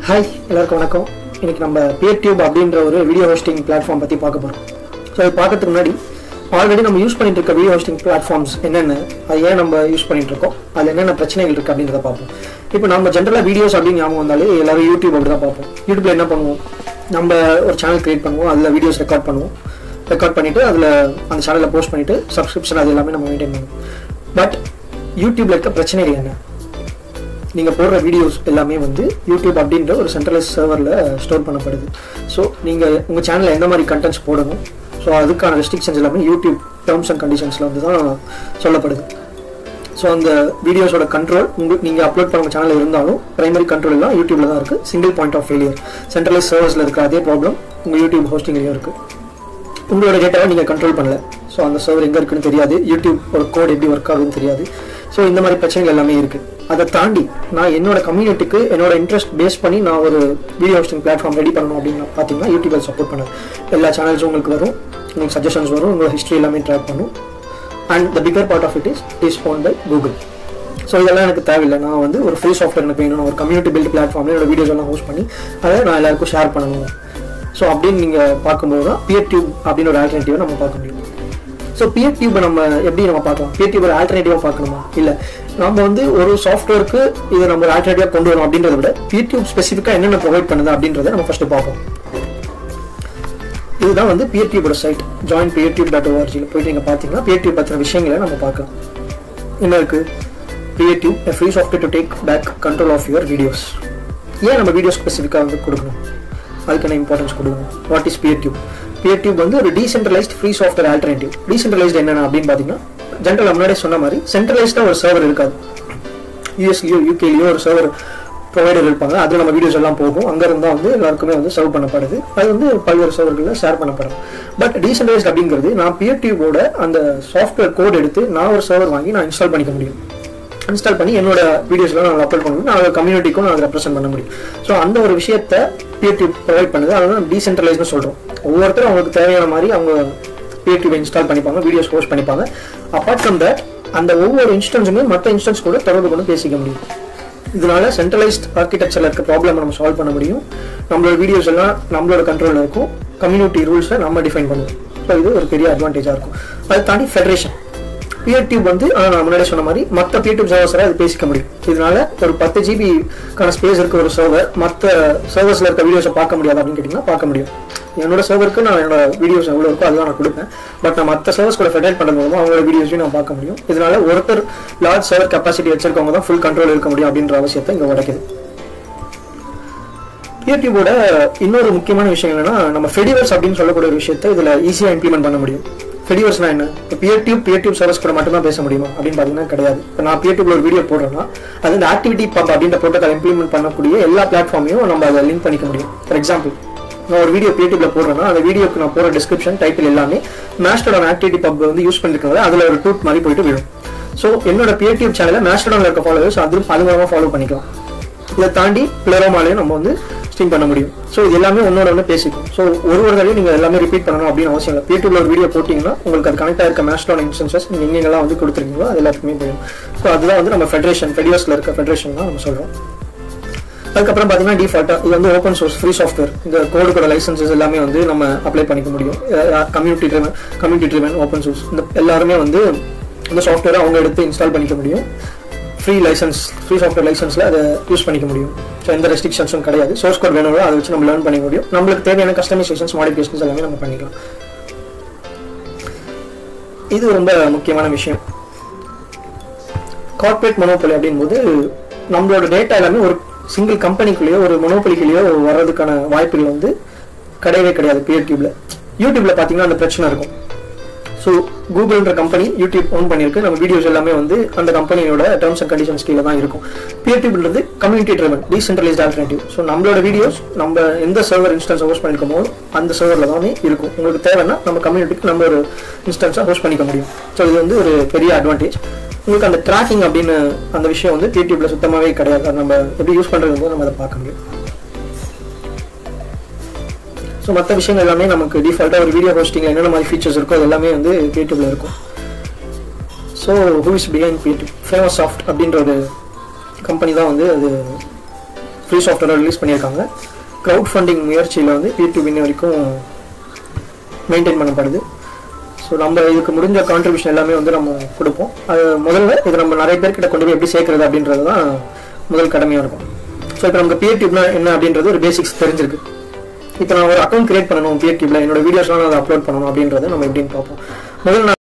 hi எல்லாருக்கும் வணக்கம் இன்னைக்கு நம்ம பியர் டியூப் அப்படின்ற ஒரு வீடியோ ஹோஸ்டிங் பிளாட்ஃபார்ம் பற்றி பார்க்க போகிறோம் ஸோ இது பார்க்கறதுக்கு முன்னாடி ஆல்ரெடி நம்ம யூஸ் பண்ணிட்டு இருக்க வீடியோ ஹோஸ்டிங் பிளாட்ஃபார்ம்ஸ் என்னென்ன அது ஏன் நம்ம யூஸ் பண்ணிட்டு இருக்கோம் அதில் என்னென்ன பிரச்சனைகள் இருக்குது அப்படின்றத பார்ப்போம் இப்போ நம்ம ஜென்ரலாக வீடியோஸ் அப்படின்னு ஞாபகம் வந்தாலே எல்லாரும் யூடியூப் அப்படி தான் பார்ப்போம் யூடியூப்ல என்ன பண்ணுவோம் நம்ம ஒரு சேனல் கிரியேட் பண்ணுவோம் அதில் வீடியோஸ் ரெக்கார்ட் பண்ணுவோம் ரெக்கார்ட் பண்ணிவிட்டு அதில் அந்த சேனலில் போஸ்ட் பண்ணிவிட்டு சப்ஸ்கிரிப்ஷன் அது எல்லாமே நம்ம மெயின்டைன் பண்ணுவோம் பட் யூடியூப்ல இருக்க பிரச்சனைகள் என்ன நீங்கள் போடுற வீடியோஸ் எல்லாமே வந்து யூடியூப் அப்படின்ற ஒரு சென்ட்ரலைஸ் சர்வரில் ஸ்டோர் பண்ணப்படுது ஸோ நீங்கள் உங்கள் சேனலில் எந்த மாதிரி கண்டென்ட்ஸ் போடணும் ஸோ அதுக்கான ரெஸ்ட்ரிக்ஷன்ஸ் எல்லாமே யூடியூப் டேர்ம்ஸ் அண்ட் கண்டிஷன்ஸில் வந்து தான் சொல்லப்படுது ஸோ அந்த வீடியோஸோட கண்ட்ரோல் உங்களுக்கு நீங்கள் அப்லோட் பண்ண சேனலில் இருந்தாலும் பிரைமரி கண்ட்ரோல் எல்லாம் யூடியூப்ல தான் இருக்குது single point of failure centralise சர்வர்ஸில் இருக்க அதே ப்ராப்ளம் உங்கள் யூடியூப் ஹோஸ்டிங்லேயும் இருக்குது உங்களோட டேட்டாவை நீங்கள் கண்ட்ரோல் பண்ணல ஸோ அந்த சர்வர் எங்கே இருக்குன்னு தெரியாது யூடியூப் ஒரு கோட் எப்படி ஒர்க் ஆகுதுன்னு தெரியாது ஸோ இந்த மாதிரி பிரச்சனைகள் எல்லாமே இருக்குது அதை தாண்டி நான் என்னோட கம்யூனிட்டிக்கு என்னோட இன்ட்ரெஸ்ட் பேஸ் பண்ணி நான் ஒரு வீடியோ ஹோஸ்டிங் பிளாட்ஃபார்ம் ரெடி பண்ணணும் அப்படின்னு பார்த்தீங்கன்னா யூடியூபில் சப்போர்ட் பண்ணேன் எல்லா சேனல்ஸும் உங்களுக்கு வரும் உங்களுக்கு சஜஷன்ஸ் வரும் உங்களோட ஹிஸ்ட்ரி எல்லாமே ட்ராக் பண்ணும் and the bigger part of it is is own by Google so இதெல்லாம் எனக்கு தேவையில்லை நான் வந்து ஒரு ஃப்ரீ சாஃப்ட்வேர் எனக்கு வேணும் ஒரு கம்யூனிட்டி பில்ட் பிளாட்ஃபார்மில் என்னோட வீடியோஸ் எல்லாம் ஹோஸ்ட் பண்ணி அதை நான் எல்லாருக்கும் ஷேர் பண்ணணும் ஸோ அப்படின்னு நீங்கள் பார்க்கும்போது தான் பியர் டியூப் அப்படின்னு ஒரு ஆல்டர்னேட்டிவை நம்ம பார்க்க முடியும் ஸோ பியர் டியூப்பை நம்ம எப்படி நம்ம பார்க்கலாம் பியர் டியூப் ஒரு ஆல்டர்னேட்டிவாக பார்க்கணுமா இல்லை நம்ம வந்து ஒரு சாஃப்ட்வேருக்கு இதை நம்ம ஒரு ஆல்டர்னேட்டிவாக கொண்டு வரோம் அப்படின்றத விட பியர் டியூப் ஸ்பெசிஃபிக்காக என்னென்ன ப்ரொவைட் பண்ணுது அப்படின்றத நம்ம ஃபஸ்ட்டு பார்ப்போம் இதுதான் வந்து பியர் டியூபோட site join peer tube dot ஓஆர்ஜியில் போயிட்டு நீங்கள் பார்த்தீங்கன்னா பியர் டியூப் பற்றின விஷயங்களை நம்ம பார்க்கலாம் என்ன இருக்குது PeerTube a free software to take back control of your videos ஏன் நம்ம வீடியோ ஸ்பெசிஃபிக்காக வந்து கொடுக்கணும் அதுக்கான இம்பார்ட்டன்ஸ் கொடுக்கணும் what is PeerTube PeerTube வந்து ஒரு decentralised free software alternative decentralised என்னென்ன அப்படின்னு பார்த்தீங்கன்னா ஜென்ரல் முன்னாடியே சொன்ன மாதிரி சென்ட்ரலைஸ்டாக ஒரு சர்வர் இருக்காது யூஎஸ்லேயோ யூகேலேயோ ஒரு சர்வர் ப்ரொவைடர் இருப்பாங்க அதில் நம்ம வீடியோஸ் எல்லாம் போகும் அங்கே இருந்தால் வந்து எல்லாருக்குமே வந்து சர்வ் பண்ணப்படுது அது வந்து பல்வேறு சர்வர்களில் ஷேர் பண்ணப்படும் பட் டீசென்ட்ரலைஸ்ட் அப்படிங்கிறது நான் பியர் டியூபோட அந்த சாஃப்ட்வேர் கோட் எடுத்து நான் ஒரு சர்வர் வாங்கி நான் இன்ஸ்டால் பண்ணிக்க முடியும் இன்ஸ்டால் பண்ணி என்னோட வீடியோஸ்லாம் நான் அப்லோட் பண்ண முடியும் நான் கம்யூனிட்டிக்கும் நான் ரெப்ரசென்ட் பண்ண முடியும் ஸோ அந்த ஒரு விஷயத்த பிஎட்டியூப் ப்ரொவைட் பண்ணுது அதை தான் டீசென்ட்ரலைஸ்னு சொல்கிறோம் ஒவ்வொருத்தரும் அவங்களுக்கு தேவையான மாதிரி அவங்க பிஎட்டியூப் இன்ஸ்டால் பண்ணிப்பாங்க வீடியோஸ் போஸ்ட் பண்ணிப்பாங்க அப்பார்ட் ஃப்ரம் தட் அந்த ஒவ்வொரு இன்ஸ்டன்ஸுமே மற்ற இன்ஸ்டன்ஸ் கூட தொடர்பு கொண்டு பேசிக்க முடியும் இதனால சென்ட்ரலைஸ்ட் ஆர்கிடெக்சரில் இருக்க ப்ராப்ளம் நம்ம சால்வ் பண்ண முடியும் நம்மளோட வீடியோஸ் எல்லாம் நம்மளோட கண்ட்ரோலில் இருக்கும் கம்யூனிட்டி ரூல்ஸை நம்ம டிஃபைன் பண்ணுவோம் ஸோ இது ஒரு பெரிய அட்வான்டேஜாக இருக்கும் அதை தாண்டி ஃபெடரேஷன் பியர் டியூப் வந்து நான் முன்னாடி சொன்ன மாதிரி மற்ற பியர் டியூப் சர்வர்ஸரை அது பேசிக்க முடியும் இதனால ஒரு பத்து ஜிபிக்கான ஸ்பேஸ் இருக்க ஒரு சர்வர் மற்ற சர்வர்ஸில் இருக்க வீடியோஸை பார்க்க முடியாது அப்படின்னு கேட்டிங்கன்னா பார்க்க முடியும் என்னோட சர்வருக்கு நான் என்னோட வீடியோஸ் எவ்வளோ இருக்கோ அதுதான் நான் கொடுப்பேன் பட் நான் மற்ற சர்வர்ஸ் கூட ஃபெடரேட் பண்ணுறது மூலமாக அவங்களோட வீடியோஸையும் நான் பார்க்க முடியும் இதனால ஒருத்தர் லார்ஜ் சர்வர் கெப்பாசிட்டி வச்சிருக்கவங்க தான் ஃபுல் கண்ட்ரோல் இருக்க முடியும் அப்படின்ற அவசியத்தை இங்கே உடைக்குது பியர்டியூபோட இன்னொரு முக்கியமான விஷயம் என்னன்னா நம்ம ஃபெடிவர்ஸ் அப்படின்னு சொல்லக்கூடிய ஒரு விஷயத்தை இதில் ஈஸியாக இம்ப்ளிமெண்ட் பண்ண முடியும் ஃபெடிவர்ஸ்னா என்ன இப்போ PeerTube PeerTube servers கூட மட்டும் தான் பேச முடியுமா அப்படின்னு பார்த்தீங்கன்னா கிடையாது இப்போ நான் பியர் டியூப்ல ஒரு வீடியோ போடுறேன்னா அது இந்த ஆக்டிவிட்டி பப் அப்படின்ற ப்ரோட்டோகால் இம்ப்ளிமெண்ட் பண்ணக்கூடிய எல்லா பிளாட்ஃபார்மையும் நம்ம அதை லிங்க் பண்ணிக்க முடியும் ஃபார் எக்ஸாம்பிள் நான் ஒரு வீடியோ பியர் டியூப்ல போடுறேன்னா அந்த வீடியோக்கு நான் போகிற டிஸ்கிரிப்ஷன் டைட்டில் எல்லாமே மேஸ்டரோட ஆக்டிவிட்டி பப் வந்து யூஸ் பண்ணிருக்கிறத அதில் ஒரு டூட் மாதிரி போயிட்டு விடும் ஸோ என்னோட பியர் டியூப் சேனலில் மேஸ்டரோட இருக்க ஃபாலோவர்ஸ் அது அது மூலமாக ஃபாலோ பண்ணிக்கலாம் இதை தாண்டி பிளரோமாலையும் நம்ம வந்து ஸ்ட்ரீம் பண்ண முடியும் ஸோ இது எல்லாமே ஒன்னோட ஒன்று பேசிக்கும் ஸோ ஒரு ஒரு தடவையும் நீங்கள் எல்லாமே ரிப்பீட் பண்ணணும் அப்படின்னு அவசியம் இல்லை யூடியூப்ல ஒரு வீடியோ போட்டிங்கன்னா உங்களுக்கு அது கனெக்ட் ஆயிருக்க மேஸ்டரோட இன்ஸ்டன்சஸ் நீங்கள் எங்கெங்கெல்லாம் வந்து கொடுத்துருக்கீங்களோ அது எல்லாத்துக்குமே போயிடும் ஸோ அதுதான் வந்து நம்ம ஃபெடரேஷன் ஃபெடியோஸில் இருக்க ஃபெடரேஷன் தான் நம்ம சொல்கிறோம் அதுக்கப்புறம் பார்த்தீங்கன்னா டிஃபால்ட்டாக இது வந்து ஓப்பன் சோர்ஸ் ஃப்ரீ சாஃப்ட்வேர் இந்த கோடுக்கோட லைசன்சஸ் எல்லாமே வந்து நம்ம அப்ளை பண்ணிக்க முடியும் community driven community driven open source இந்த எல்லாருமே வந்து இந்த சாஃப்ட்வேரை அவங்க எடுத்து இன்ஸ்டால் பண்ணிக்க முடியும் ஃப்ரீ லைசன்ஸ் ஃப்ரீ சாஃப்ட்வேர் லைசன்ஸில் அதை யூஸ் பண்ணிக்க முடியும் ஸோ எந்த ரெஸ்ட்ரிக்ஷன்ஸும் கிடையாது சோர்ஸ் கோட் வேணும் அதை வச்சு நம்ம லேர்ன் பண்ணிக்க முடியும் நம்மளுக்கு தேவையான கஸ்டமைசேஷன்ஸ் மாடிஃபிகேஷன்ஸ் எல்லாமே நம்ம பண்ணிக்கலாம் இது ரொம்ப முக்கியமான விஷயம் கார்பரேட் மொனோபொலி அப்படின்போது நம்மளோட டேட்டா எல்லாமே ஒரு சிங்கிள் கம்பெனிக்குள்ளேயோ ஒரு மொனோபொலிக்குள்ளேயோ வர்றதுக்கான வாய்ப்புகள் வந்து கிடையவே கிடையாது பியர் டியூப்ல யூடியூப்ல பார்த்தீங்கன்னா அந்த பிரச்சனை இருக்கும் ஸோ கூகுள்ன்ற கம்பெனி யூடியூப் ஓன் பண்ணியிருக்கு நம்ம வீடியோஸ் எல்லாமே வந்து அந்த கம்பெனியோட டேர்ம்ஸ் அண்ட் கண்டிஷன்ஸ் கீழே தான் இருக்கும் பிஎர்டியூப்ன்றது community driven decentralised alternative so நம்மளோட வீடியோஸ் நம்ம எந்த சர்வர் இன்ஸ்டன்ஸ் ஹோஸ்ட் பண்ணிருக்கோமோ அந்த சர்வரில் தானே இருக்கும் உங்களுக்கு தேவைன்னா நம்ம கம்யூனிட்டிக்கு நம்ம ஒரு இன்ஸ்டன்ஸாக ஹோஸ்ட் பண்ணிக்க முடியும் ஸோ இது வந்து ஒரு பெரிய அட்வான்டேஜ் உங்களுக்கு அந்த ட்ராக்கிங் அப்படின்னு அந்த விஷயம் வந்து யூடியூப்ல சுத்தமாகவே கிடையாது அது நம்ம எப்படி யூஸ் பண்ணுறது போது நம்ம அதை பார்க்க முடியும் ஸோ மற்ற விஷயங்கள் எல்லாமே நமக்கு டிஃபால்ட்டாக ஒரு வீடியோ ஹோஸ்டிங்கில் என்னென்ன மாதிரி ஃபீச்சர்ஸ் இருக்கோ அது எல்லாமே வந்து யூடியூப்ல இருக்கும் so who is behind YouTube Framasoft அப்படின்ற ஒரு கம்பெனி தான் வந்து அது ஃப்ரீ சாஃப்ட்வேர் ரிலீஸ் பண்ணியிருக்காங்க க்ரௌட் ஃபண்டிங் முயற்சியில் வந்து பியூடியூப் இன்ன வரைக்கும் மெயின்டைன் பண்ணப்படுது ஸோ நம்ம இதுக்கு முடிஞ்ச கான்ட்ரிபியூஷன் எல்லாமே வந்து நம்ம கொடுப்போம் அது முதல்ல இது நம்ம நிறைய பேர்கிட்ட கொண்டு போய் எப்படி சேர்க்கறது அப்படின்றது தான் முதல் கடமையாக இருக்கும் ஸோ இப்போ நமக்கு பிஎட்டியூப்னா என்ன அப்படின்றது ஒரு பேசிக்ஸ் தெரிஞ்சிருக்கு இப்போ நான் ஒரு அக்கௌண்ட் கிரியேட் பண்ணணும் பிஎட்டியூப்ல என்னோட வீடியோஸ்லாம் நான் அதை அப்லோட் பண்ணணும் அப்படின்றத நம்ம எப்படின்னு பார்ப்போம் முதல்ல நான்